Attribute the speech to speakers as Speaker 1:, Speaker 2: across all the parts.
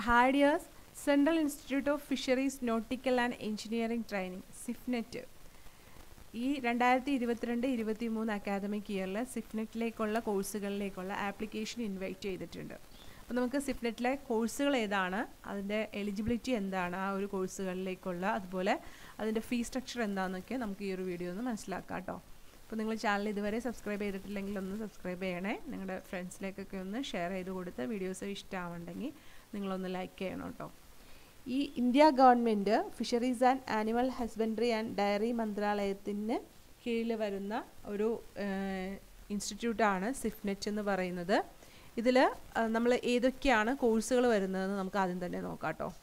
Speaker 1: ഹാഡിയേഴ്സ് central institute of fisheries nautical and engineering training CIFNET ഈ രണ്ടായിരത്തി ഇരുപത്തിരണ്ട് ഇരുപത്തി മൂന്ന് അക്കാദമിക് ഇയറിൽ സിഫ്നെറ്റിലേക്കുള്ള കോഴ്സുകളിലേക്കുള്ള ആപ്ലിക്കേഷൻ ഇൻവൈറ്റ് ചെയ്തിട്ടുണ്ട് അപ്പോൾ നമുക്ക് സിഫ്നെറ്റിലെ കോഴ്സുകൾ ഏതാണ് അതിൻ്റെ എലിജിബിലിറ്റി എന്താണ് ആ ഒരു കോഴ്സുകളിലേക്കുള്ള അതുപോലെ അതിൻ്റെ ഫീ സ്ട്രക്ചർ എന്താണെന്നൊക്കെ നമുക്ക് ഈ ഒരു വീഡിയോ ഒന്ന് മനസ്സിലാക്കാം കേട്ടോ അപ്പോൾ നിങ്ങൾ ചാനൽ ഇതുവരെ സബ്സ്ക്രൈബ് ചെയ്തിട്ടില്ലെങ്കിൽ ഒന്ന് സബ്സ്ക്രൈബ് ചെയ്യണേ നിങ്ങളുടെ ഫ്രണ്ട്സിലേക്കൊക്കെ ഒന്ന് ഷെയർ ചെയ്ത് കൊടുത്ത് വീഡിയോസ് ഇഷ്ടമാവുണ്ടെങ്കിൽ നിങ്ങളൊന്ന് ലൈക്ക് ചെയ്യണം കേട്ടോ ഈ India government fisheries and animal husbandry and dairy മന്ത്രാലയത്തിന് കീഴിൽ വരുന്ന ഒരു ഇൻസ്റ്റിറ്റ്യൂട്ടാണ് സിഫ്നെറ്റ് എന്ന് പറയുന്നത് ഇതിൽ നമ്മൾ ഏതൊക്കെയാണ് കോഴ്സുകൾ വരുന്നതെന്ന് നമുക്ക് ആദ്യം തന്നെ നോക്കാം കേട്ടോ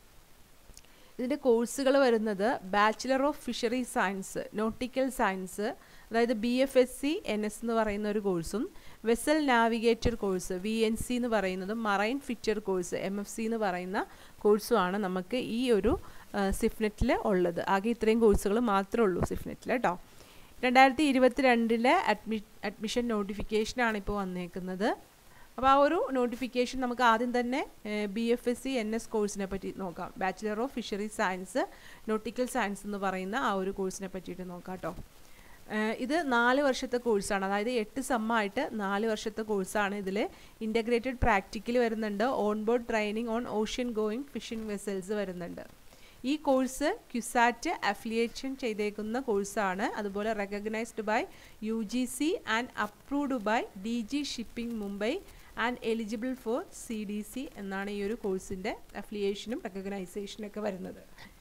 Speaker 1: ഇതിൻ്റെ കോഴ്സുകൾ വരുന്നത് bachelor of fishery science nautical science അതായത് B F S C N S എന്ന് പറയുന്ന ഒരു കോഴ്സും vessel navigator course V N C എന്ന് പറയുന്നതും marine fitter course M F C എന്ന് പറയുന്ന കോഴ്സുമാണ് നമുക്ക് ഈ ഒരു സിഫ്നെറ്റിൽ ഉള്ളത് ആകെ ഇത്രയും കോഴ്സുകൾ മാത്രമേ ഉള്ളൂ സിഫ്നെറ്റിൽ കേട്ടോ രണ്ടായിരത്തി ഇരുപത്തി രണ്ടിലെ അഡ്മി അഡ്മിഷൻ നോട്ടിഫിക്കേഷനാണ് ഇപ്പോൾ വന്നേക്കുന്നത് അപ്പോൾ ആ ഒരു നോട്ടിഫിക്കേഷൻ നമുക്ക് ആദ്യം തന്നെ B F S C N S കോഴ്സിനെ പറ്റി നോക്കാം bachelor of fishery science nautical science എന്ന് പറയുന്ന ആ ഒരു കോഴ്സിനെ പറ്റിയിട്ട് നോക്കാം കേട്ടോ ഇത് നാല് വർഷത്തെ കോഴ്സാണ് അതായത് എട്ട് സമ്മായിട്ട് നാല് വർഷത്തെ കോഴ്സാണ് ഇതിൽ ഇൻ്റഗ്രേറ്റഡ് പ്രാക്ടിക്കൽ വരുന്നുണ്ട് on board training on ocean going fishing vessels വരുന്നുണ്ട് ഈ കോഴ്സ് ക്യുസാറ്റ് അഫിലിയേഷൻ ചെയ്തേക്കുന്ന കോഴ്സാണ് അതുപോലെ recognised by U G C and approved by D G shipping Mumbai and eligible for C D C എന്നാണ് ഈ ഒരു കോഴ്സിൻ്റെ അഫിലിയേഷനും റെക്കഗ്നൈസേഷനൊക്കെ വരുന്നത്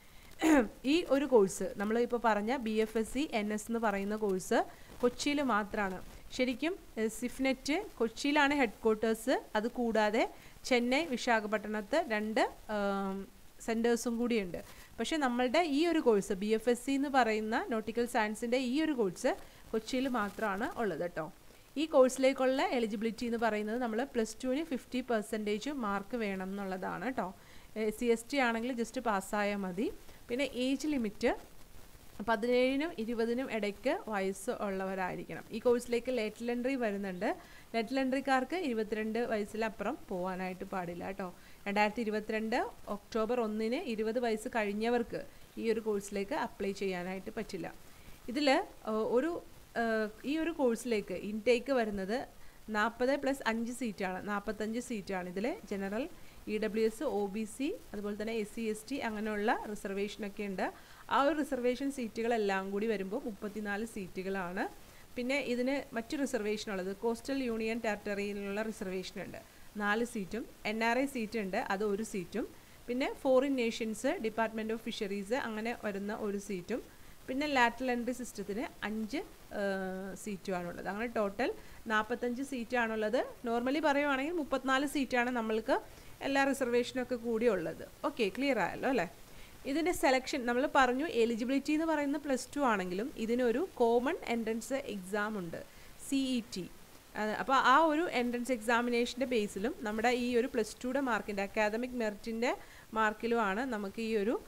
Speaker 1: ഈ ഒരു കോഴ്സ് നമ്മൾ ഇപ്പോൾ പറഞ്ഞ B F S C N S എന്ന് പറയുന്ന കോഴ്സ് കൊച്ചിയിൽ മാത്രമാണ് ശരിക്കും സിഫ്നെറ്റ് കൊച്ചിയിലാണ് ഹെഡ് ക്വാർട്ടേഴ്സ് അത് കൂടാതെ ചെന്നൈ വിശാഖപട്ടണത്ത് രണ്ട് സെൻറ്റേഴ്സും കൂടിയുണ്ട് പക്ഷേ നമ്മളുടെ ഈ ഒരു course B F S C എന്ന് പറയുന്ന നോട്ടിക്കൽ സയൻസിൻ്റെ ഈ ഒരു കോഴ്സ് കൊച്ചിയിൽ മാത്രമാണ് ഉള്ളത് കേട്ടോ ഈ കോഴ്സിലേക്കുള്ള എലിജിബിലിറ്റി എന്ന് പറയുന്നത് നമ്മൾ പ്ലസ് ടുവിന് ഫിഫ്റ്റി പെർസെൻറ്റേജ് മാർക്ക് വേണം എന്നുള്ളതാണ് കേട്ടോ സി എസ് ടി ആണെങ്കിൽ ജസ്റ്റ് പാസ്സായാൽ മതി പിന്നെ ഏജ് ലിമിറ്റ് പതിനേഴിനും ഇരുപതിനും ഇടയ്ക്ക് വയസ്സ് ഉള്ളവരായിരിക്കണം ഈ കോഴ്സിലേക്ക് ലെറ്റൽ എൻട്രി വരുന്നുണ്ട് ലെറ്റൽ എൻട്രിക്കാർക്ക് ഇരുപത്തിരണ്ട് വയസ്സിലപ്പുറം പോകാനായിട്ട് പാടില്ല കേട്ടോ രണ്ടായിരത്തി ഇരുപത്തിരണ്ട് ഒക്ടോബർ ഒന്നിന് ഇരുപത് വയസ്സ് കഴിഞ്ഞവർക്ക് ഈ ഒരു കോഴ്സിലേക്ക് അപ്ലൈ ചെയ്യാനായിട്ട് പറ്റില്ല ഇതിൽ ഒരു ഈ ഒരു കോഴ്സിലേക്ക് ഇൻടേക്ക് വരുന്നത് നാൽപ്പത് പ്ലസ് അഞ്ച് സീറ്റാണ് നാൽപ്പത്തഞ്ച് സീറ്റാണ് ഇതിൽ general E W S O B C അതുപോലെ തന്നെ എസ് സി എസ് ടി അങ്ങനെയുള്ള റിസർവേഷനൊക്കെ ഉണ്ട് ആ ഒരു റിസർവേഷൻ സീറ്റുകളെല്ലാം കൂടി വരുമ്പോൾ മുപ്പത്തിനാല് സീറ്റുകളാണ് പിന്നെ ഇതിന് മറ്റു റിസർവേഷൻ ഉള്ളത് കോസ്റ്റൽ യൂണിയൻ ടെറിട്ടറിയിലുള്ള റിസർവേഷൻ ഉണ്ട് നാല് സീറ്റും എൻ ആർ ഐ സീറ്റ് ഉണ്ട് അത് ഒരു സീറ്റും പിന്നെ foreign nations department of fisheries അങ്ങനെ വരുന്ന ഒരു സീറ്റും പിന്നെ ലാറ്ററൽ എൻട്രി സിസ്റ്റത്തിന് അഞ്ച് സീറ്റുമാണുള്ളത് അങ്ങനെ ടോട്ടൽ നാൽപ്പത്തഞ്ച് സീറ്റാണുള്ളത് നോർമലി പറയുവാണെങ്കിൽ മുപ്പത്തിനാല് സീറ്റാണ് നമ്മൾക്ക് എല്ലാ റിസർവേഷനും ഒക്കെ കൂടി ഉള്ളത് ഓക്കെ ക്ലിയർ ആയല്ലോ അല്ലേ ഇതിൻ്റെ സെലക്ഷൻ നമ്മൾ പറഞ്ഞു എലിജിബിലിറ്റി എന്ന് പറയുന്ന പ്ലസ് ടു ആണെങ്കിലും ഇതിനൊരു കോമൺ എൻട്രൻസ് എക്സാം ഉണ്ട് സി ഇ ടി അപ്പോൾ ആ ഒരു എൻട്രൻസ് എക്സാമിനേഷൻ്റെ ബേസിലും നമ്മുടെ ഈ ഒരു പ്ലസ് ടുയുടെ മാർക്കിൻ്റെ അക്കാദമിക് മെറിറ്റിൻ്റെ മാർക്കിലുമാണ് നമുക്ക് ഈ ഒരു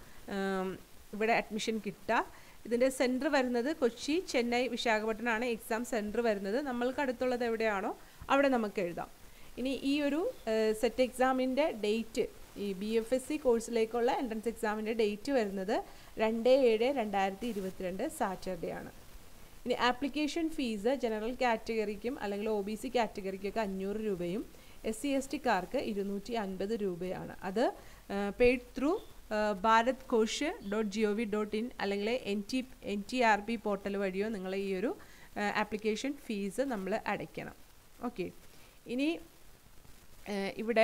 Speaker 1: ഇവിടെ അഡ്മിഷൻ കിട്ടുക ഇതിൻ്റെ സെൻറ്റർ വരുന്നത് കൊച്ചി ചെന്നൈ വിശാഖപട്ടണമാണ് എക്സാം സെൻറ്റർ വരുന്നത് നമ്മൾക്ക് അടുത്തുള്ളത് എവിടെയാണോ അവിടെ നമുക്ക് എഴുതാം ഇനി ഈ ഒരു സെറ്റ് എക്സാമിൻ്റെ ഡേറ്റ് ഈ ബി എഫ് എസ് സി കോഴ്സിലേക്കുള്ള എൻട്രൻസ് എക്സാമിൻ്റെ ഡേറ്റ് വരുന്നത് രണ്ട് ഏഴ് രണ്ടായിരത്തി ഇരുപത്തിരണ്ട് സാറ്റർഡേ ആണ് ഇനി ആപ്ലിക്കേഷൻ ഫീസ് ജനറൽ കാറ്റഗറിക്കും അല്ലെങ്കിൽ ഒ ബി സി കാറ്റഗറിക്കൊക്കെ അഞ്ഞൂറ് രൂപയും എസ് സി എസ് ടിക്കാർക്ക് ഇരുന്നൂറ്റി അൻപത് രൂപയാണ് അത് paid through Bharatkosh dot G O V dot in അല്ലെങ്കിൽ N T N T R P portal വഴിയോ നിങ്ങൾ ഈ ഒരു ആപ്ലിക്കേഷൻ ഫീസ് നമ്മൾ അടയ്ക്കണം ഓക്കെ ഇനി ഇവിടെ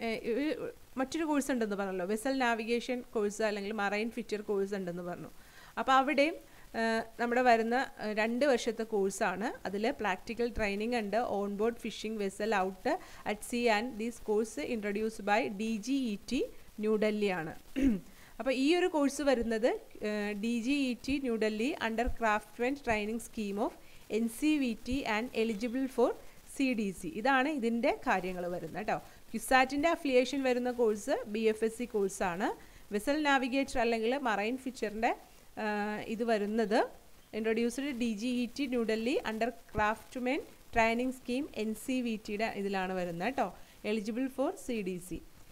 Speaker 1: മറ്റൊരു കോഴ്സ് ഉണ്ടെന്ന് പറഞ്ഞല്ലോ വെസൽ നാവിഗേഷൻ കോഴ്സ് അല്ലെങ്കിൽ മറൈൻ ഫിറ്റർ കോഴ്സ് ഉണ്ടെന്ന് പറഞ്ഞു അപ്പോൾ അവിടെയും നമ്മുടെ വരുന്ന രണ്ട് വർഷത്തെ കോഴ്സാണ് അതിൽ പ്രാക്ടിക്കൽ ട്രെയിനിങ് ഉണ്ട് on board fishing vessel out at sea and these course introduce by D G E T ന്യൂഡൽഹിയാണ് അപ്പോൾ ഈ ഒരു കോഴ്സ് വരുന്നത് D G E T New Delhi under craftsmen training scheme of N C V T and eligible for C D C ഇതാണ് ഇതിൻ്റെ കാര്യങ്ങൾ വരുന്നത് കേട്ടോ ക്യുസാറ്റിൻ്റെ അഫിലിയേഷൻ വരുന്ന course B F S C കോഴ്സാണ് വെസൽ നാവിഗേറ്റർ അല്ലെങ്കിൽ മറൈൻ ഫിച്ചറിൻ്റെ ഇത് വരുന്നത് introduced D G E T New Delhi under craftsmen training scheme N C V ടിയുടെ ഇതിലാണ് വരുന്നത് കേട്ടോ eligible for C D C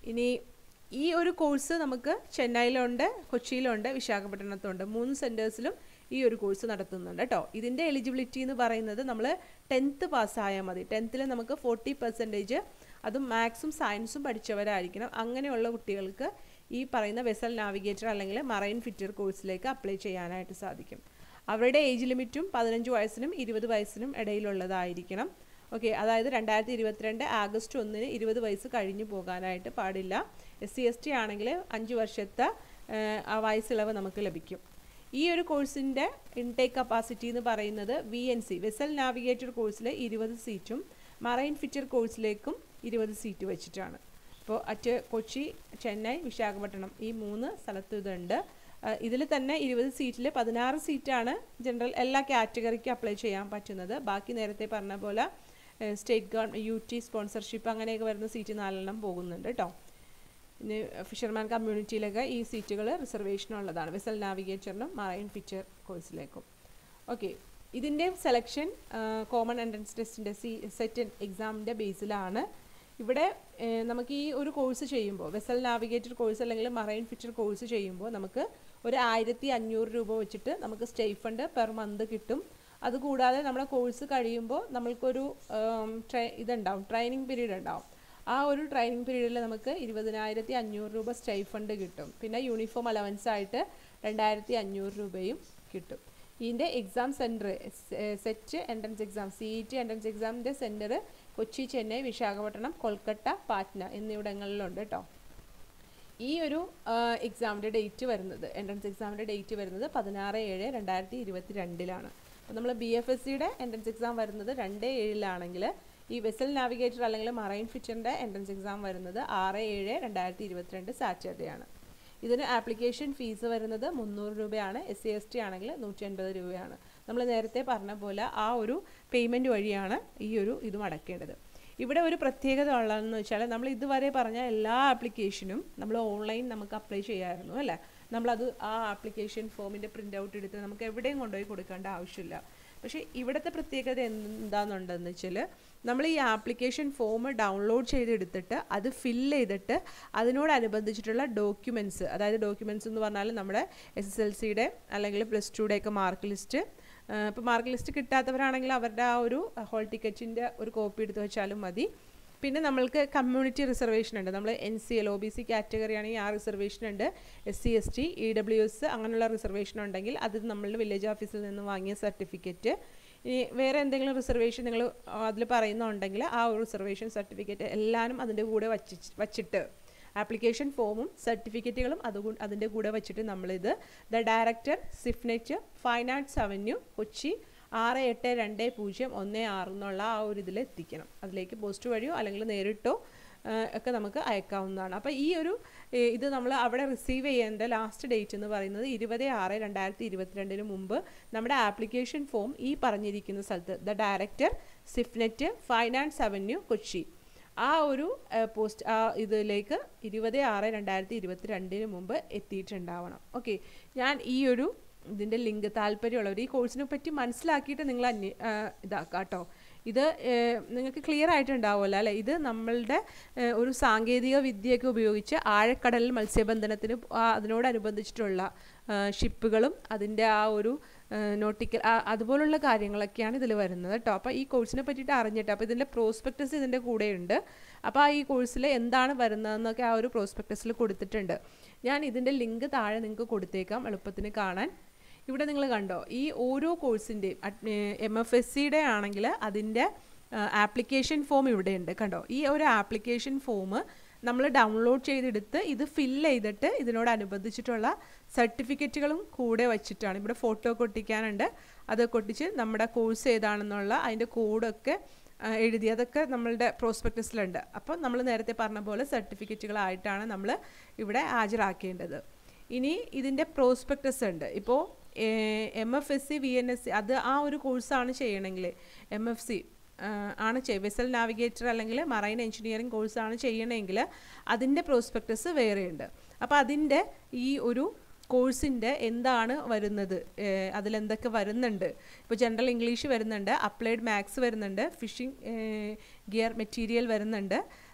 Speaker 1: ഇനി ഈ ഒരു കോഴ്സ് നമുക്ക് ചെന്നൈയിലുണ്ട് കൊച്ചിയിലുണ്ട് വിശാഖപട്ടണത്തുണ്ട് മൂന്ന് സെൻറ്റേഴ്സിലും ഈ ഒരു കോഴ്സ് നടത്തുന്നുണ്ട് കേട്ടോ ഇതിൻ്റെ എലിജിബിലിറ്റി എന്ന് പറയുന്നത് നമ്മൾ ടെൻത്ത് പാസ്സായാൽ മതി ടെൻത്തിൽ നമുക്ക് ഫോർട്ടി പെർസെൻറ്റേജ് അതും മാത്സും സയൻസും പഠിച്ചവരായിരിക്കണം അങ്ങനെയുള്ള കുട്ടികൾക്ക് ഈ പറയുന്ന വെസൽ നാവിഗേറ്റർ അല്ലെങ്കിൽ മറൈൻ ഫിറ്റർ കോഴ്സിലേക്ക് അപ്ലൈ ചെയ്യാനായിട്ട് സാധിക്കും അവരുടെ ഏജ് ലിമിറ്റും പതിനഞ്ച് വയസ്സിനും ഇരുപത് വയസ്സിനും ഇടയിലുള്ളതായിരിക്കണം ഓക്കെ അതായത് രണ്ടായിരത്തി ഇരുപത്തിരണ്ട് ആഗസ്റ്റ് ഒന്നിന് ഇരുപത് വയസ്സ് കഴിഞ്ഞു പോകാനായിട്ട് പാടില്ല എസ് സി എസ് ടി ആണെങ്കിൽ അഞ്ച് വർഷത്തെ ആ വയസ്സിളവ് നമുക്ക് ലഭിക്കും ഈ ഒരു കോഴ്സിൻ്റെ ഇൻടേക്ക് കപ്പാസിറ്റി എന്ന് പറയുന്നത് V N C vessel navigator കോഴ്സിൽ ഇരുപത് സീറ്റും മറൈൻ ഫിറ്റർ കോഴ്സിലേക്കും ഇരുപത് സീറ്റ് വെച്ചിട്ടാണ് ഇപ്പോൾ അറ്റ് കൊച്ചി ചെന്നൈ വിശാഖപട്ടണം ഈ മൂന്ന് സ്ഥലത്തും ഇതുണ്ട് ഇതിൽ തന്നെ ഇരുപത് സീറ്റിൽ പതിനാറ് സീറ്റാണ് ജനറൽ എല്ലാ കാറ്റഗറിക്കും അപ്ലൈ ചെയ്യാൻ പറ്റുന്നത് ബാക്കി നേരത്തെ പറഞ്ഞ പോലെ state government U T sponsorship അങ്ങനെയൊക്കെ വരുന്ന സീറ്റ് നാലെണ്ണം പോകുന്നുണ്ട് കേട്ടോ പിന്നെ ഫിഷർമാൻ കമ്മ്യൂണിറ്റിയിലൊക്കെ ഈ സീറ്റുകൾ റിസർവേഷനുള്ളതാണ് വെസൽ നാവിഗേറ്ററിനും മറൈൻ ഫിച്ചർ കോഴ്സിലേക്കും ഓക്കെ ഇതിൻ്റെ സെലക്ഷൻ കോമൺ എൻട്രൻസ് ടെസ്റ്റിൻ്റെ സി സെറ്റ് എക്സാമിൻ്റെ ബേസിലാണ് ഇവിടെ നമുക്ക് ഈ ഒരു കോഴ്സ് ചെയ്യുമ്പോൾ വെസൽ നാവിഗേറ്റർ കോഴ്സ് അല്ലെങ്കിൽ മറൈൻ ഫിറ്റർ കോഴ്സ് ചെയ്യുമ്പോൾ നമുക്ക് ഒരു ആയിരത്തി അഞ്ഞൂറ് രൂപ വെച്ചിട്ട് നമുക്ക് സ്റ്റൈഫണ്ട് പെർ മന്ത് കിട്ടും അതുകൂടാതെ നമ്മുടെ കോഴ്സ് കഴിയുമ്പോൾ നമ്മൾക്കൊരു ട്രൈ ഇതുണ്ടാവും ട്രെയിനിങ് പീരീഡ് ഉണ്ടാവും ആ ഒരു ട്രെയിനിങ് പീരീഡിൽ നമുക്ക് ഇരുപതിനായിരത്തി അഞ്ഞൂറ് രൂപ സ്റ്റൈഫണ്ട് കിട്ടും പിന്നെ യൂണിഫോം അലവൻസ് ആയിട്ട് രണ്ടായിരത്തി അഞ്ഞൂറ് രൂപയും കിട്ടും ഇതിൻ്റെ exam centre CET entrance exam C E T entrance എക്സാമിൻ്റെ സെൻറ്റർ കൊച്ചി ചെന്നൈ വിശാഖപട്ടണം കൊൽക്കത്ത പാറ്റ്ന എന്നിവിടങ്ങളിലുണ്ട് കേട്ടോ ഈ ഒരു എക്സാമിൻ്റെ ഡേറ്റ് വരുന്നത് എൻട്രൻസ് എക്സാമിൻ്റെ ഡേറ്റ് വരുന്നത് പതിനാറ് ഏഴ് രണ്ടായിരത്തി ഇരുപത്തി രണ്ടിലാണ് അപ്പോൾ നമ്മൾ ബി എഫ് എസ് സിയുടെ എൻട്രൻസ് എക്സാം വരുന്നത് രണ്ട് ഏഴിലാണെങ്കിൽ ഈ വെസൽ നാവിഗേറ്റർ അല്ലെങ്കിൽ മറൈൻ ഫിറ്ററിൻ്റെ എൻട്രൻസ് എക്സാം വരുന്നത് ആറ് ഏഴ് രണ്ടായിരത്തി ഇരുപത്തിരണ്ട് സാറ്റർഡേ ആണ് ഇതിന് ആപ്ലിക്കേഷൻ ഫീസ് വരുന്നത് മുന്നൂറ് രൂപയാണ് എസ് സി എസ് ടി ആണെങ്കിൽ നൂറ്റി അൻപത് രൂപയാണ് നമ്മൾ നേരത്തെ പറഞ്ഞ പോലെ ആ ഒരു പേയ്മെൻറ്റ് വഴിയാണ് ഈ ഒരു ഇതും അടയ്ക്കേണ്ടത് ഇവിടെ ഒരു പ്രത്യേകത ഉള്ളതെന്ന് വെച്ചാൽ നമ്മൾ ഇതുവരെ പറഞ്ഞ എല്ലാ ആപ്ലിക്കേഷനും നമ്മൾ ഓൺലൈൻ നമുക്ക് അപ്ലൈ ചെയ്യാമായിരുന്നു അല്ലേ നമ്മളത് ആ ആപ്ലിക്കേഷൻ ഫോമിൻ്റെ പ്രിൻ്റ് ഔട്ട് എടുത്ത് നമുക്ക് എവിടെയും കൊണ്ടുപോയി കൊടുക്കേണ്ട ആവശ്യമില്ല പക്ഷേ ഇവിടുത്തെ പ്രത്യേകത എന്താണെന്നുണ്ടെന്ന് വെച്ചാൽ നമ്മൾ ഈ ആപ്ലിക്കേഷൻ ഫോം ഡൗൺലോഡ് ചെയ്തെടുത്തിട്ട് അത് ഫില്ല് ചെയ്തിട്ട് അതിനോടനുബന്ധിച്ചിട്ടുള്ള ഡോക്യുമെൻറ്റ്സ് അതായത് ഡോക്യുമെൻറ്റ്സ് എന്ന് പറഞ്ഞാൽ നമ്മുടെ എസ് എസ് എൽ സിയുടെ അല്ലെങ്കിൽ പ്ലസ് ടുയുടെ ഒക്കെ മാർക്ക് ലിസ്റ്റ് ഇപ്പോൾ മാർക്ക് ലിസ്റ്റ് കിട്ടാത്തവരാണെങ്കിൽ അവരുടെ ആ ഒരു ഹോൾ ടിക്കറ്റിൻ്റെ ഒരു കോപ്പി എടുത്ത് വെച്ചാലും മതി പിന്നെ നമ്മൾക്ക് കമ്മ്യൂണിറ്റി റിസർവേഷൻ ഉണ്ട് നമ്മൾ N C L O B C category ആണെങ്കിൽ ആ റിസർവേഷൻ ഉണ്ട് S C S T E W S അങ്ങനെയുള്ള റിസർവേഷൻ ഉണ്ടെങ്കിൽ അത് നമ്മളുടെ വില്ലേജ് ഓഫീസിൽ നിന്ന് വാങ്ങിയ സർട്ടിഫിക്കറ്റ് ഇനി വേറെ എന്തെങ്കിലും റിസർവേഷൻ നിങ്ങൾ അതിൽ പറയുന്നുണ്ടെങ്കിൽ ആ ഒരു റിസർവേഷൻ സർട്ടിഫിക്കറ്റ് എല്ലാവരും അതിൻ്റെ കൂടെ വച്ച് വച്ചിട്ട് ആപ്ലിക്കേഷൻ ഫോമും സർട്ടിഫിക്കറ്റുകളും അതുകൊണ്ട് അതിൻ്റെ കൂടെ വെച്ചിട്ട് നമ്മളിത് the director CIFNET fine arts avenue Kochi ആറ് എട്ട് രണ്ട് പൂജ്യം ഒന്ന് ആറ് എന്നുള്ള ആ ഒരു ഇതിൽ എത്തിക്കണം അതിലേക്ക് പോസ്റ്റ് വഴിയോ അല്ലെങ്കിൽ നേരിട്ടോ ഒക്കെ നമുക്ക് അയക്കാവുന്നതാണ് അപ്പോൾ ഈ ഒരു ഇത് നമ്മൾ അവിടെ റിസീവ് ചെയ്യേണ്ട ലാസ്റ്റ് ഡേറ്റ് എന്ന് പറയുന്നത് ഇരുപത് ആറ് രണ്ടായിരത്തി ഇരുപത്തിരണ്ടിന് മുമ്പ് നമ്മുടെ ആപ്ലിക്കേഷൻ ഫോം ഈ പറഞ്ഞിരിക്കുന്ന സ്ഥലത്ത് the director CIFNET finance avenue Kochi ആ ഒരു പോസ്റ്റ് ആ ഇതിലേക്ക് ഇരുപത് ആറ് രണ്ടായിരത്തി ഇരുപത്തി രണ്ടിന് മുമ്പ് എത്തിയിട്ടുണ്ടാവണം ഓക്കെ ഞാൻ ഈ ഒരു ഇതിൻ്റെ ലിങ്ക് താല്പര്യമുള്ളവർ ഈ കോഴ്സിനെ പറ്റി മനസ്സിലാക്കിയിട്ട് നിങ്ങൾ അന്വേ ഇതാക്കാം കേട്ടോ ഇത് നിങ്ങൾക്ക് ക്ലിയർ ആയിട്ടുണ്ടാവുമല്ലോ അല്ലേ ഇത് നമ്മളുടെ ഒരു സാങ്കേതിക വിദ്യയൊക്കെ ഉപയോഗിച്ച് ആഴക്കടലിൽ മത്സ്യബന്ധനത്തിന് അതിനോടനുബന്ധിച്ചിട്ടുള്ള ഷിപ്പുകളും അതിൻ്റെ ആ ഒരു നോട്ടിക്കൽ അതുപോലുള്ള കാര്യങ്ങളൊക്കെയാണ് ഇതിൽ വരുന്നത് കേട്ടോ അപ്പോൾ ഈ കോഴ്സിനെ പറ്റിയിട്ട് അറിഞ്ഞിട്ട് അപ്പോൾ ഇതിൻ്റെ പ്രോസ്പെക്ടസ് ഇതിൻ്റെ കൂടെയുണ്ട് അപ്പോൾ ആ ഈ കോഴ്സിൽ എന്താണ് വരുന്നതെന്നൊക്കെ ആ ഒരു പ്രോസ്പെക്ടസിൽ കൊടുത്തിട്ടുണ്ട് ഞാൻ ഇതിൻ്റെ ലിങ്ക് താഴെ നിങ്ങൾക്ക് കൊടുത്തേക്കാം എളുപ്പത്തിന് കാണാൻ ഇവിടെ നിങ്ങൾ കണ്ടോ ഈ ഓരോ കോഴ്സിൻ്റെയും എം എഫ് എസ് സിയുടെ ആണെങ്കിൽ അതിൻ്റെ ആപ്ലിക്കേഷൻ ഫോം ഇവിടെയുണ്ട് കണ്ടോ ഈ ഒരു ആപ്ലിക്കേഷൻ ഫോം നമ്മൾ ഡൗൺലോഡ് ചെയ്തെടുത്ത് ഇത് ഫില്ല് ചെയ്തിട്ട് ഇതിനോടനുബന്ധിച്ചിട്ടുള്ള സർട്ടിഫിക്കറ്റുകളും കൂടെ വച്ചിട്ടാണ് ഇവിടെ ഫോട്ടോ കൊട്ടിക്കാനുണ്ട് അത് കൊട്ടിച്ച് നമ്മുടെ കോഴ്സ് ഏതാണെന്നുള്ള അതിൻ്റെ കോഡൊക്കെ എഴുതി അതൊക്കെ നമ്മളുടെ പ്രോസ്പെക്ടസിലുണ്ട് അപ്പോൾ നമ്മൾ നേരത്തെ പറഞ്ഞ പോലെ സർട്ടിഫിക്കറ്റുകളായിട്ടാണ് നമ്മൾ ഇവിടെ ഹാജരാക്കേണ്ടത് ഇനി ഇതിൻ്റെ പ്രോസ്പെക്ടസ് ഉണ്ട് ഇപ്പോൾ M F S C V N S C അത് ആ ഒരു കോഴ്സാണ് ചെയ്യണമെങ്കിൽ എം എഫ് സി ആണ് ചെയ്യ വെസൽ നാവിഗേറ്റർ അല്ലെങ്കിൽ മറൈൻ എഞ്ചിനീയറിംഗ് കോഴ്സാണ് ചെയ്യണമെങ്കിൽ അതിൻ്റെ പ്രോസ്പെക്ടസ് വേറെയുണ്ട് അപ്പോൾ അതിൻ്റെ ഈ ഒരു കോഴ്സിൻ്റെ എന്താണ് വരുന്നത് അതിലെന്തൊക്കെ വരുന്നുണ്ട് ഇപ്പോൾ ജനറൽ ഇംഗ്ലീഷ് വരുന്നുണ്ട് അപ്ലൈഡ് മാത്സ് വരുന്നുണ്ട് ഫിഷിംഗ് ഗിയർ മെറ്റീരിയൽ വരുന്നുണ്ട്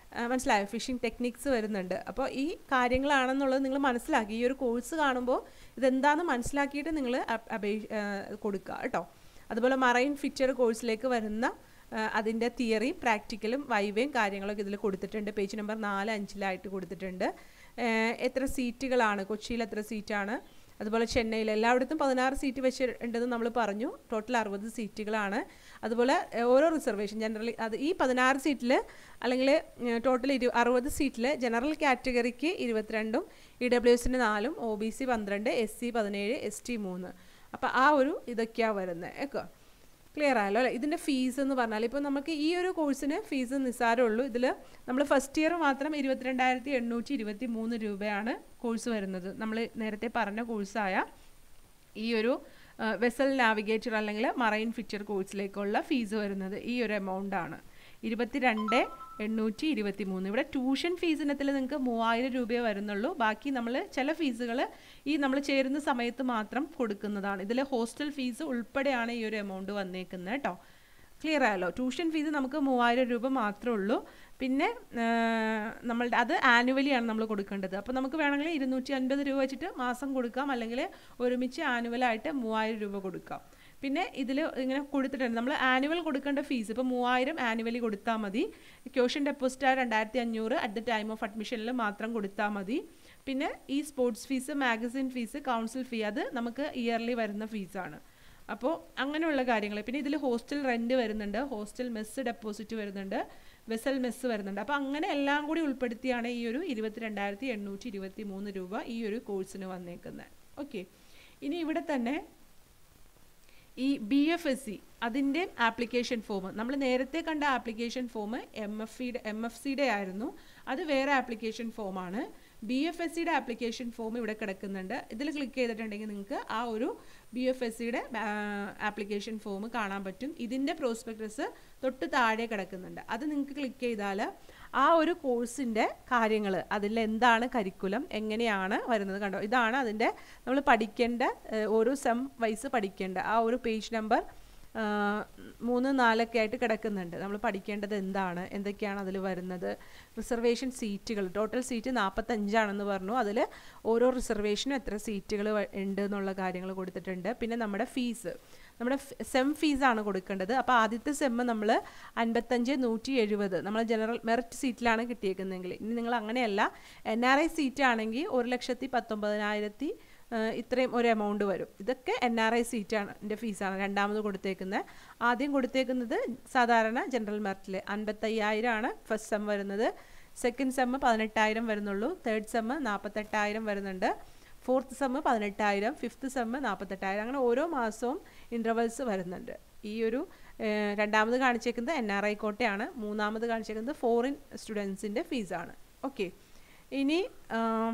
Speaker 1: ആ, മനസ്സിലായോ ഫിഷിംഗ് ടെക്നിക്സ് വരുന്നുണ്ട് അപ്പോൾ ഈ കാര്യങ്ങളാണെന്നുള്ളത് നിങ്ങൾ മനസ്സിലാക്കി ഈ ഒരു കോഴ്സ് കാണുമ്പോൾ ഇതെന്താണെന്ന് മനസ്സിലാക്കിയിട്ട് നിങ്ങൾ അപേക്ഷ കൊടുക്കുക കേട്ടോ അതുപോലെ മറൈൻ ഫിച്ചർ കോഴ്സിലേക്ക് വരുന്ന ആ, അതിൻ്റെ തിയറി പ്രാക്ടിക്കലും വൈവയും കാര്യങ്ങളൊക്കെ ഇതിൽ കൊടുത്തിട്ടുണ്ട് പേജ് നമ്പർ നാല് അഞ്ചിലായിട്ട് കൊടുത്തിട്ടുണ്ട് ആ, എത്ര സീറ്റുകളാണ് കൊച്ചിയിൽ എത്ര സീറ്റാണ് അതുപോലെ ചെന്നൈയിൽ എല്ലായിടത്തും പതിനാറ് സീറ്റ് വെച്ചിട്ടുണ്ടെന്ന് നമ്മൾ പറഞ്ഞു ടോട്ടൽ അറുപത് സീറ്റുകളാണ് അതുപോലെ ഏഹ്, ഓരോ റിസർവേഷൻ ജനറൽ അത് ഈ പതിനാറ് സീറ്റിൽ അല്ലെങ്കിൽ ടോട്ടൽ ഇരു അറുപത് സീറ്റിൽ ജനറൽ കാറ്റഗറിക്ക് ഇരുപത്തിരണ്ടും ഇ ഡബ്ല്യു എസിന് നാലും ഒ ബി സി പന്ത്രണ്ട് എസ് സി പതിനേഴ് എസ് ടി മൂന്ന് അപ്പോൾ ആ ഒരു ഇതൊക്കെയാണ് വരുന്നത് ഒക്കെ ക്ലിയർ ആയല്ലോ അല്ലേ ഇതിൻ്റെ ഫീസ് എന്ന് പറഞ്ഞാൽ ഇപ്പോൾ നമുക്ക് ഈ ഒരു കോഴ്സിന് ഫീസ് നിസ്സാരമേ ഉള്ളൂ ഇതിൽ നമ്മൾ ഫസ്റ്റ് ഇയർ മാത്രം ഇരുപത്തിരണ്ടായിരത്തി എണ്ണൂറ്റി ഇരുപത്തി മൂന്ന് രൂപയാണ് കോഴ്സ് വരുന്നത് നമ്മൾ നേരത്തെ പറഞ്ഞ കോഴ്സായ ഈ ഒരു വെസൽ നാവിഗേറ്റർ അല്ലെങ്കിൽ മറൈൻ ഫിച്ചർ കോഴ്സിലേക്കുള്ള ഫീസ് വരുന്നത് ഈ ഒരു എമൗണ്ട് ആണ് ഇരുപത്തിരണ്ട് എണ്ണൂറ്റി ഇരുപത്തി മൂന്ന് ഇവിടെ ട്യൂഷൻ ഫീസിനത്തിൽ നിങ്ങൾക്ക് മൂവായിരം രൂപയെ വരുന്നുള്ളൂ ബാക്കി നമ്മൾ ചില ഫീസുകൾ ഈ നമ്മൾ ചേരുന്ന സമയത്ത് മാത്രം കൊടുക്കുന്നതാണ് ഇതിൽ ഹോസ്റ്റൽ ഫീസ് ഉൾപ്പെടെയാണ് ഈ ഒരു എമൗണ്ട് വന്നേക്കുന്നത് കേട്ടോ ക്ലിയർ ആയല്ലോ ട്യൂഷൻ ഫീസ് നമുക്ക് മൂവായിരം രൂപ മാത്രമേ ഉള്ളൂ പിന്നെ ആ, നമ്മളുടെ അത് ആനുവലി ആണ് നമ്മൾ കൊടുക്കേണ്ടത് അപ്പോൾ നമുക്ക് വേണമെങ്കിൽ ഇരുന്നൂറ്റി അൻപത് രൂപ വെച്ചിട്ട് മാസം കൊടുക്കാം അല്ലെങ്കിൽ ഒരുമിച്ച് ആനുവലായിട്ട് മൂവായിരം രൂപ കൊടുക്കാം പിന്നെ ഇതിൽ ഇങ്ങനെ കൊടുത്തിട്ടുണ്ട് നമ്മൾ ആനുവൽ കൊടുക്കേണ്ട ഫീസ് ഇപ്പോൾ മൂവായിരം ആനുവലി കൊടുത്താൽ മതി ക്യോഷൻ ഡെപ്പോസിറ്റ് രണ്ടായിരത്തി അഞ്ഞൂറ് അറ്റ് ദ ടൈം ഓഫ് അഡ്മിഷനിൽ മാത്രം കൊടുത്താൽ മതി പിന്നെ ഈ sports fees magazine fees council fee അത് നമുക്ക് ഇയർലി വരുന്ന ഫീസാണ് അപ്പോൾ അങ്ങനെയുള്ള കാര്യങ്ങൾ പിന്നെ ഇതിൽ ഹോസ്റ്റൽ റെൻറ്റ് വരുന്നുണ്ട് ഹോസ്റ്റൽ മെസ്സ് ഡെപ്പോസിറ്റ് വരുന്നുണ്ട് വെസൽ മെസ്സ് വരുന്നുണ്ട് അപ്പോൾ അങ്ങനെ എല്ലാം കൂടി ഉൾപ്പെടുത്തിയാണ് ഈ ഒരു ഇരുപത്തി രണ്ടായിരത്തി എണ്ണൂറ്റി ഇരുപത്തി മൂന്ന് രൂപ ഈ ഒരു കോഴ്സിന് വന്നേക്കുന്നത് ഓക്കെ ഇനി ഇവിടെ തന്നെ ഈ ബി എഫ് എസ് സി അതിൻ്റെ ആപ്ലിക്കേഷൻ ഫോം നമ്മൾ നേരത്തെ കണ്ട ആപ്ലിക്കേഷൻ ഫോം എം എഫ് സിയുടെ എം എഫ് സിയുടെ ആയിരുന്നു അത് വേറെ ആപ്ലിക്കേഷൻ ഫോമാണ് ബി എഫ് എസ് സിയുടെ ആപ്ലിക്കേഷൻ ഫോം ഇവിടെ കിടക്കുന്നുണ്ട് ഇതിൽ ക്ലിക്ക് ചെയ്തിട്ടുണ്ടെങ്കിൽ നിങ്ങൾക്ക് ആ ഒരു ബി എഫ് എസ് സിയുടെ ആപ്ലിക്കേഷൻ ഫോം കാണാൻ പറ്റും ഇതിൻ്റെ പ്രോസ്പെക്ടസ് തൊട്ട് താഴെ കിടക്കുന്നുണ്ട് അത് നിങ്ങൾക്ക് ക്ലിക്ക് ചെയ്താൽ ആ ഒരു കോഴ്സിൻ്റെ കാര്യങ്ങൾ അതിൽ എന്താണ് കരിക്കുലം എങ്ങനെയാണ് വരുന്നത് കണ്ടോ ഇതാണ് അതിൻ്റെ നമ്മൾ പഠിക്കേണ്ട ഏഹ്, ഓരോ സെം വൈസ് പഠിക്കേണ്ട ആ ഒരു പേജ് നമ്പർ മൂന്ന് നാലൊക്കെ ആയിട്ട് കിടക്കുന്നുണ്ട് നമ്മൾ പഠിക്കേണ്ടത് എന്താണ് എന്തൊക്കെയാണ് അതിൽ വരുന്നത് റിസർവേഷൻ സീറ്റുകൾ ടോട്ടൽ സീറ്റ് നാൽപ്പത്തഞ്ചാണെന്ന് പറഞ്ഞു അതിൽ ഓരോ റിസർവേഷനും എത്ര സീറ്റുകൾ ഉണ്ട് എന്നുള്ള കാര്യങ്ങൾ കൊടുത്തിട്ടുണ്ട് പിന്നെ നമ്മുടെ ഫീസ് നമ്മുടെ സെം ഫീസാണ് കൊടുക്കേണ്ടത് അപ്പോൾ ആദ്യത്തെ സെമ്മ് നമ്മൾ അൻപത്തഞ്ച് നൂറ്റി എഴുപത് നമ്മൾ ജനറൽ മെറിറ്റ് സീറ്റിലാണ് കിട്ടിയേക്കുന്നതെങ്കിൽ ഇനി നിങ്ങൾ അങ്ങനെയല്ല എൻ ആർ ഐ സീറ്റ് ആണെങ്കിൽ ഒരു ലക്ഷത്തി പത്തൊമ്പതിനായിരത്തി ഏഹ് ഇത്രയും ഒരു എമൗണ്ട് വരും ഇതൊക്കെ എൻ ആർ ഐ സീറ്റാണ് എൻ്റെ ഫീസാണ് രണ്ടാമത് കൊടുത്തേക്കുന്നത് ആദ്യം കൊടുത്തേക്കുന്നത് സാധാരണ ജനറൽ മെറിറ്റിൽ അൻപത്തയ്യായിരം ആണ് ഫസ്റ്റ് സെം വരുന്നത് സെക്കൻഡ് സെമ്മ് പതിനെട്ടായിരം വരുന്നുള്ളൂ തേർഡ് സെമ്മ് നാൽപ്പത്തെട്ടായിരം വരുന്നുണ്ട് ഫോർത്ത് സെമ്മ് പതിനെട്ടായിരം ഫിഫ്ത്ത് സെമ്മ് നാൽപ്പത്തെട്ടായിരം അങ്ങനെ ഓരോ മാസവും ഇൻ്റർവൽസ് വരുന്നുണ്ട് ഈ ഒരു ഏഹ് രണ്ടാമത് കാണിച്ചേക്കുന്നത് എൻ ആർ ഐ കോട്ടയാണ് മൂന്നാമത് കാണിച്ചേക്കുന്നത് ഫോറിൻ സ്റ്റുഡൻസിൻ്റെ ഫീസാണ് ഓക്കെ ഇനി ആം,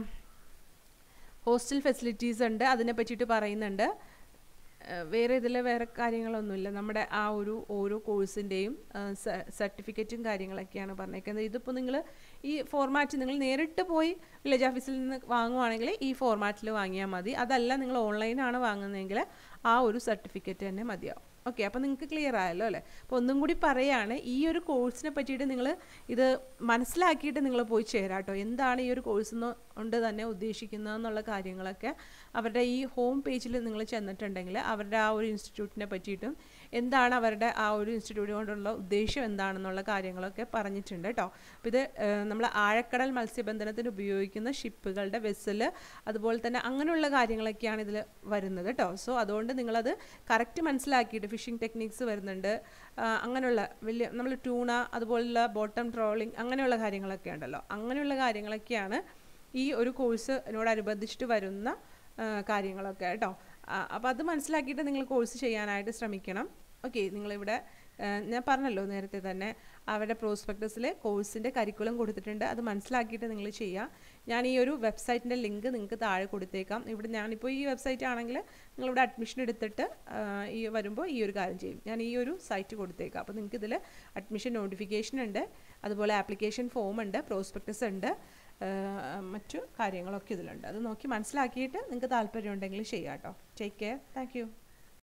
Speaker 1: ഹോസ്റ്റൽ ഫെസിലിറ്റീസ് ഉണ്ട് അതിനെ പറ്റിയിട്ട് പറയുന്നുണ്ട് ഏഹ് വേറെ ഇതിൽ വേറെ കാര്യങ്ങളൊന്നുമില്ല നമ്മുടെ ആ ഒരു ഓരോ കോഴ്സിൻ്റെയും സർട്ടിഫിക്കറ്റും കാര്യങ്ങളൊക്കെയാണ് പറഞ്ഞേക്കുന്നത് ഇതിപ്പോൾ നിങ്ങൾ ഈ ഫോർമാറ്റ് നിങ്ങൾ നേരിട്ട് പോയി വില്ലേജ് ഓഫീസിൽ നിന്ന് വാങ്ങുവാണെങ്കിൽ ഈ ഫോർമാറ്റിൽ വാങ്ങിയാൽ മതി അതല്ല നിങ്ങൾ ഓൺലൈനാണ് വാങ്ങുന്നതെങ്കിൽ ആ ഒരു സർട്ടിഫിക്കറ്റ് തന്നെ മതിയാവും ഓക്കെ അപ്പോൾ നിങ്ങൾക്ക് ക്ലിയർ ആയല്ലോ അല്ലേ അപ്പോൾ ഒന്നും കൂടി പറയാണ് ഈ ഒരു കോഴ്സിനെ പറ്റിയിട്ട് നിങ്ങൾ ഇത് മനസ്സിലാക്കിയിട്ട് നിങ്ങൾ പോയി ചേരാം കേട്ടോ എന്താണ് ഈ ഒരു കോഴ്സ് കൊണ്ട് തന്നെ ഉദ്ദേശിക്കുന്നതെന്നുള്ള കാര്യങ്ങളൊക്കെ അവരുടെ ഈ ഹോം പേജിൽ നിങ്ങൾ ചെന്നിട്ടുണ്ടെങ്കിൽ അവരുടെ ആ ഒരു ഇൻസ്റ്റിറ്റ്യൂട്ടിനെ പറ്റിയിട്ടും എന്താണ് അവരുടെ ആ ഒരു ഇൻസ്റ്റിറ്റ്യൂട്ട് കൊണ്ടുള്ള ഉദ്ദേശം എന്താണെന്നുള്ള കാര്യങ്ങളൊക്കെ പറഞ്ഞിട്ടുണ്ട് കേട്ടോ അപ്പോൾ ഇത് നമ്മൾ ആഴക്കടൽ മത്സ്യബന്ധനത്തിന് ഉപയോഗിക്കുന്ന ഷിപ്പുകളുടെ വെസല് അതുപോലെ തന്നെ അങ്ങനെയുള്ള കാര്യങ്ങളൊക്കെയാണ് ഇതിൽ വരുന്നത് കേട്ടോ സോ അതുകൊണ്ട് നിങ്ങളത് കറക്റ്റ് മനസ്സിലാക്കിയിട്ട് ഫിഷിംഗ് ടെക്നിക്സ് വരുന്നുണ്ട് ആ, അങ്ങനെയുള്ള വലിയ നമ്മൾ ടൂണ അതുപോലുള്ള ബോട്ടം ട്രോളിങ് അങ്ങനെയുള്ള കാര്യങ്ങളൊക്കെ ഉണ്ടല്ലോ അങ്ങനെയുള്ള കാര്യങ്ങളൊക്കെയാണ് ഈ ഒരു കോഴ്സിനോടനുബന്ധിച്ചിട്ട് വരുന്ന ആ, കാര്യങ്ങളൊക്കെ കേട്ടോ അപ്പോൾ അത് മനസ്സിലാക്കിയിട്ട് നിങ്ങൾ കോഴ്സ് ചെയ്യാനായിട്ട് ശ്രമിക്കണം ഓക്കെ നിങ്ങളിവിടെ ആ, ഞാൻ പറഞ്ഞല്ലോ നേരത്തെ തന്നെ അവരുടെ പ്രോസ്പെക്ടസിൽ കോഴ്സിൻ്റെ കരിക്കുലം കൊടുത്തിട്ടുണ്ട് അത് മനസ്സിലാക്കിയിട്ട് നിങ്ങൾ ചെയ്യുക ഞാൻ ഈ ഒരു വെബ്സൈറ്റിൻ്റെ ലിങ്ക് നിങ്ങൾക്ക് താഴെ കൊടുത്തേക്കാം ഇവിടെ ഞാനിപ്പോൾ ഈ വെബ്സൈറ്റ് ആണെങ്കിൽ നിങ്ങളിവിടെ അഡ്മിഷൻ എടുത്തിട്ട് ആ, ഈ വരുമ്പോൾ ഈ ഒരു കാര്യം ചെയ്യും ഞാൻ ഈ ഒരു സൈറ്റ് കൊടുത്തേക്കാം അപ്പോൾ നിങ്ങൾക്ക് ഇതിൽ അഡ്മിഷൻ നോട്ടിഫിക്കേഷൻ ഉണ്ട് അതുപോലെ ആപ്ലിക്കേഷൻ ഫോം ഉണ്ട് പ്രോസ്പെക്ടസ് ഉണ്ട് ആ, മറ്റു കാര്യങ്ങളൊക്കെ ഇതിലുണ്ട് അത് നോക്കി മനസ്സിലാക്കിയിട്ട് നിങ്ങൾക്ക് താല്പര്യം ഉണ്ടെങ്കിൽ ചെയ്യാം കേട്ടോ ടേക്ക് കെയർ താങ്ക് യു